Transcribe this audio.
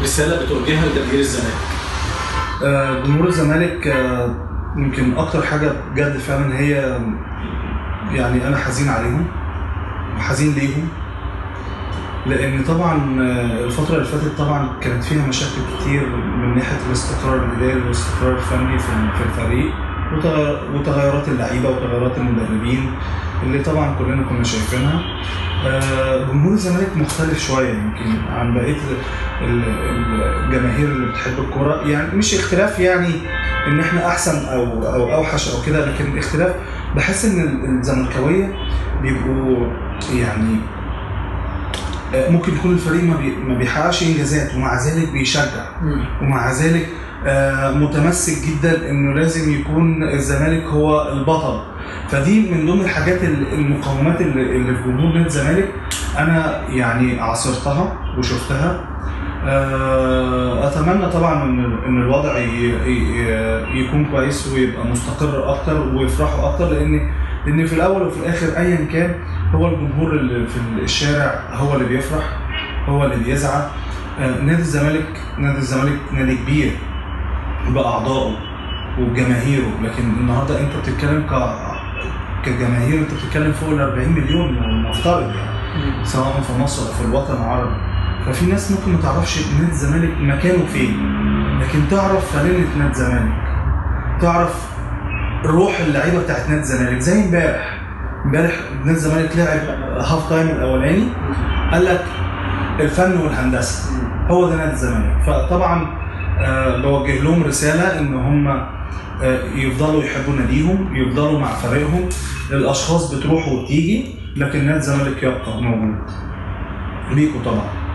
رساله بتوجهها لجماهير الزمالك آه، جمهور الزمالك آه، يمكن اكتر حاجه بجد فعلا هي يعني انا حزين عليهم وحزين ليهم لان طبعا آه، الفتره اللي فاتت طبعا كانت فيها مشاكل كتير من ناحيه الاستقرار الاداري والاستقرار الفني في في الفريق وتغ- وتغيرات اللعيبه وتغيرات المدربين اللي طبعا كلنا كنا شايفينها آه، جمهور الزمالك مختلف شويه يمكن عن بقيه ال- ال- الجماهير اللي بتحب الكوره يعني مش اختلاف يعني ان احنا احسن او او اوحش او كده لكن اختلاف بحس ان ال- الزملكاويه بيبقوا يعني آه، ممكن يكون الفريق ما بي- ما بيحققش انجازات ومع ذلك بيشجع ومع ذلك آه، متمسك جدا انه لازم يكون الزمالك هو البطل فدي من ضمن الحاجات ال- المقومات اللي اللي في جمهور نادي الزمالك انا يعني عاصرتها وشفتها آه، اتمنى طبعا ان ان الوضع ي- ي- يكون كويس ويبقى مستقر اكتر ويفرحوا اكتر لان لان في الاول وفي الاخر ايا كان هو الجمهور اللي في الشارع هو اللي بيفرح هو اللي بيزعل آه، نادي الزمالك نادي الزمالك نادي كبير باعضائه وبجماهيره لكن النهارده انت بتتكلم ك كجماهير انت بتتكلم فوق ال 40 مليون مفترض يعني سواء في مصر او في الوطن العربي ففي ناس ممكن ما تعرفش نادي الزمالك مكانه فين لكن تعرف فانيله نادي الزمالك تعرف روح اللعيبه بتاعت نادي الزمالك زي امبارح امبارح نادي الزمالك لعب هاف تايم الاولاني قال لك الفن والهندسه هو ده نادي الزمالك فطبعا آه بوجه لهم رساله ان هم آه يفضلوا يحبوا ناديهم يفضلوا مع فريقهم الاشخاص بتروح وبتيجي لكن نادي الزمالك يبقى موجود ليكوا طبعا